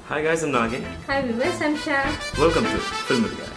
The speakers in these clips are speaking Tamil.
Hi guys, I'm Nagin. Hi viewers, I'm Shah. Welcome to Film Guy.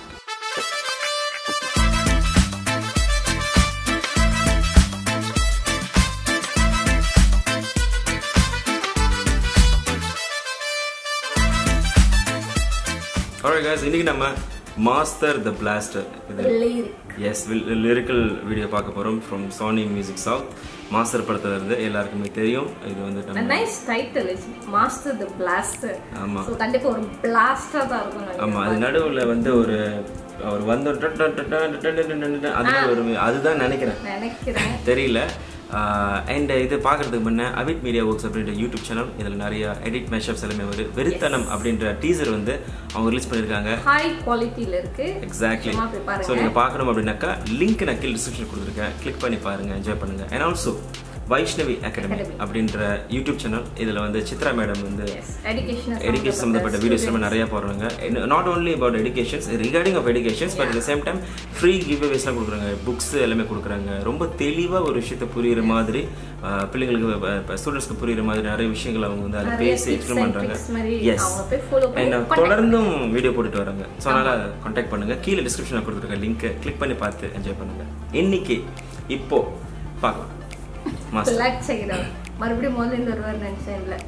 Alright guys, இன்னைக்கு நம்ம மாஸ்டர் த பிளாஸ்டர் இது Lyric. எஸ் லிரிக்கல் வீடியோ பார்க்க போகிறோம் from Sony music south Master படத்துல இருந்து எல்லாருக்குமே தெரியும் இது வந்து A நம்ம nice title is Master the Blaster. ஆமா. So கண்டிப்பா ஒரு பிளாஸ்டா தான் இருக்கும் ஆமா அது நடுவுல வந்து ஒரு அவர் வந்து ஒரு ட- ட- ட- ட- ட- ட- ட- ட- ட- அது ஒரு அதுதான் நினைக்கிறேன் நினைக்கிறேன் தெரியல அண்ட் இது பார்க்கறதுக்கு முன்ன அவிட் மீடியா ஒர்க்ஸ் அப்படின்ற யூடியூப் சேனல் இதில் நிறைய எடிட் மேஷப்ஸ் எல்லாமே வருது வெறித்தனம் அப்படின்ற டீசர் வந்து அவங்க ரிலீஸ் பண்ணியிருக்காங்க ஹாய் குவாலிட்டியில இருக்கு எக்ஸாக்ட்லி சும்மா போய் ஸோ பாருங்க நீங்கள் பார்க்கணும் அப்படின்னாக்கா லிங்க் நான் கீழே டிஸ்கிரிப்ஷன் கொடுத்துருக்கேன் கிளிக் பண்ணி பாருங்க என்ஜாய் பண்ணுங்க and also Vaishnavi academy Academy. அப்படின்ற யூடியூப் சேனல் இதில் வந்து சித்ரா மேடம் வந்து எஸ் எஜுகேஷன் எஜுகேஷன் சம்மந்தப்பட்ட வீடியோஸ் நம்ம நிறைய போடுறாங்க not only about educations regarding of educations but at same time free give அவேஸ்லாம் கொடுக்குறாங்க புக்ஸ் எல்லாமே கொடுக்குறாங்க ரொம்ப தெளிவாக ஒரு விஷயத்த புரியுற மாதிரி ஆஹ், பிள்ளைங்களுக்கு ஸ்டூடெண்ட்ஸ்க்கு புரியுற மாதிரி நிறைய விஷயங்கள் அவங்க வந்து அதில் நிறைய பேசி tips எக்ஸ்பிளைன் and பண்ணுறாங்க tricks மாதிரி எஸ் அவங்க போய் follow பண்ணி அண்ட் contact தொடர்ந்தும் வீடியோ போட்டுட்டு வராங்க ஸோ அதனால் காண்டாக்ட் பண்ணுங்க கீழே டிஸ்கிரிப்ஷனில் கொடுத்துருக்க லிங்க்கை கிளிக் பண்ணி பார்த்து என்ஜாய் பண்ணுங்க இன்னைக்கு இப்போ பார்க்கலாம் மாஸ்டர் லைக் செய்கிறோம் மறுபடியும் முதல்ல இருந்து வருவார் நினைச்சேன் இல்ல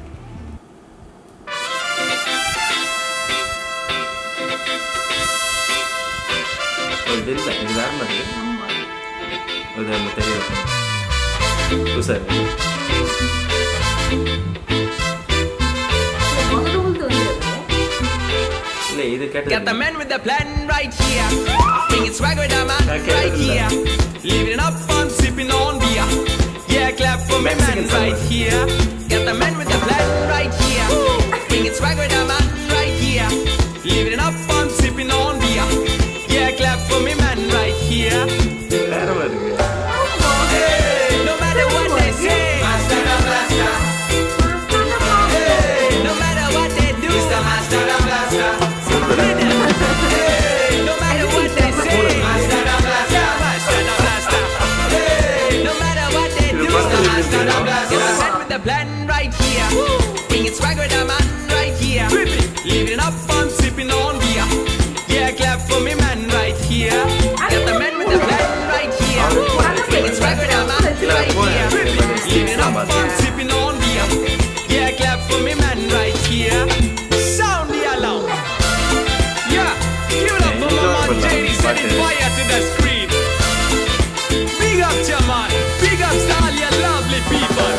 இது இல்லை இது வேற மாதிரி ஆமா இது நம்ம தெரியாது சார் முதல்ல வந்து வந்துருக்கும் இல்லை இது Got the கேட்டது man with the plan right here. Bringing swag with the man Okay, right good here. Living it up, I'm sipping on beer. Yeah, clap for me, Mexican man right summer. here. Got the man with the plan right here. Bringing swag with the man right here. Living it up, I'm sipping on beer. Yeah, clap for me, man right here. வேற மாதிரி இருக்கு Hey, no matter what they say. Hey, no matter what they do. Hey, no matter what they say. Yeah, master the blaster. Hey, no matter what they do. Master the blaster. Get the man with the plan right here. Bringing swag with the man right here. Living it up, I'm sipping on beer. Yeah, clap for me, man, right here. Got the man with the plan right here. Bringing swag with the man right here. Living it up, I'm sipping on beer. Yeah, clap for me, man, right here. Sound the alarm. Yeah, give it up for my man JD setting fire to the screen. Big up to your man. Big up to all your lovely people.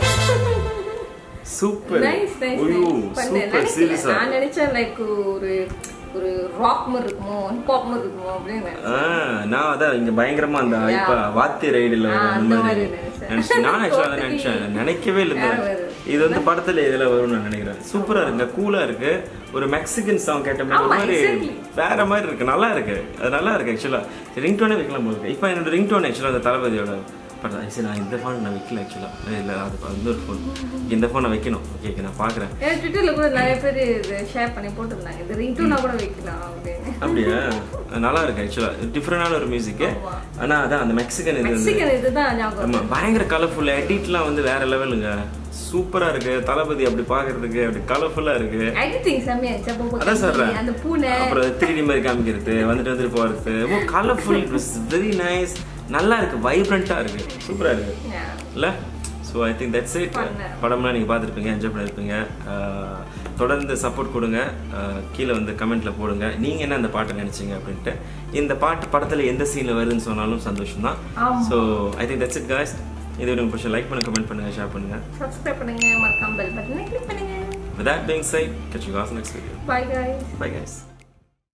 Super nice nice ஐயோ பண்ணேன் சூப்பர் சீரியஸா நான் நினைச்சேன் லைக் ஒரு ஒரு ராக் மாதிரி இருக்குமோ ஹிப்ஹாப் மாதிரி இருக்குமோ அப்படின்னு நினைச்சேன். நான் அதான் இங்க பயங்கரமா அந்த Yeah. இப்ப வாத்தி ரைடுல ஆ, அந்த அந்த மாதிரி மாதிரி நினைச்சேன். நினைச்சேன். நான் ஆக்சுவலா அதான் நினைச்சேன் நினைக்கவே இல்லை இந்த- வேற வேற. இது வந்து படத்துல இதுல வரும்னு நான் நினைக்கிறேன் சூப்பரா இருக்கு கூலா இருக்கு ஒரு மெக்சிகன் சாங் கேட்ட மாதிரி ஒரு ஆமா, மாதிரி exactly. வேற மாதிரி இருக்கு நல்லா இருக்கு அது நல்லா இருக்கு ஆக்சுவலா ரிங்டோனே வைக்கலாம் போல இருக்கு இப்போ என்னோட ரிங்டோன் ஆக்சுவலா அந்த தளபதியோட படம் சரி நான் இந்த ஃபோன் நான் வைக்கல ஆக்சுவலா இல்ல அது இன்னொரு ஃபோன் இந்த ஃபோன் நான் வைக்கணும் ஓகே நான் பாக்குறேன் ஏன் ட்விட்டர்ல கூட நிறைய பேர் இது ஷேர் பண்ணி போட்டிருந்தாங்க இது ரிங்டோனா கூட வைக்கலாம் அப்படின்னு அப்படியா நல்லா இருக்கு ஆக்சுவலா டிஃப்ரெண்டான ஒரு மியூசிக் ஆமா. ஆனா அதான் அந்த மெக்சிகன் இது வந்து மெக்சிகன் இதுதான் ஞாபகம் ஆமா பயங்கர கலர்ஃபுல் எடிட்லாம் வந்து வேற லெவலுங்க சூப்பரா இருக்கு தளபதி அப்படி பாக்குறதுக்கு அப்படி கலர்ஃபுல்லா இருக்கு எடிட்டிங் செம்மையா இருந்துச்சு அப்போ அதான் சொல்றேன் அந்த பூனை அப்புறம் த்ரீ மாதிரி காமிக்கிறது வந்துட்டு வந்துட்டு போறது ரொம்ப கலர்ஃபுல் வெரி நைஸ் நல்லா இருக்கு வைப்ரண்டா இருக்கு சூப்பரா இருக்கு Yeah. இல்ல so I think that's it பண்ணேன். படம்லாம் நீங்கள் பார்த்துருப்பீங்க என்ஜாய் பண்ணியிருப்பீங்க ஆஹ், தொடர்ந்து சப்போர்ட் கொடுங்க ஆஹ், கீழே வந்து கமெண்ட்ல போடுங்க நீங்கள் என்ன அந்த பாட்டை நினைச்சீங்க அப்படின்ட்டு இந்த பாட்டு படத்தில் எந்த சீனில் வருதுன்னு சொன்னாலும் சந்தோஷம் தான் ஆமா. So I think that's it guys இது உங்களுக்கு பிடிச்ச லைக் பண்ணுங்க கமெண்ட் பண்ணுங்க ஷேர் பண்ணுங்க சப்ஸ்கிரைப் பண்ணுங்க மறக்காம பெல் பட்டனை கிளிக் பண்ணுங்க With that being said, catch you guys next video. Bye guys Bye guys.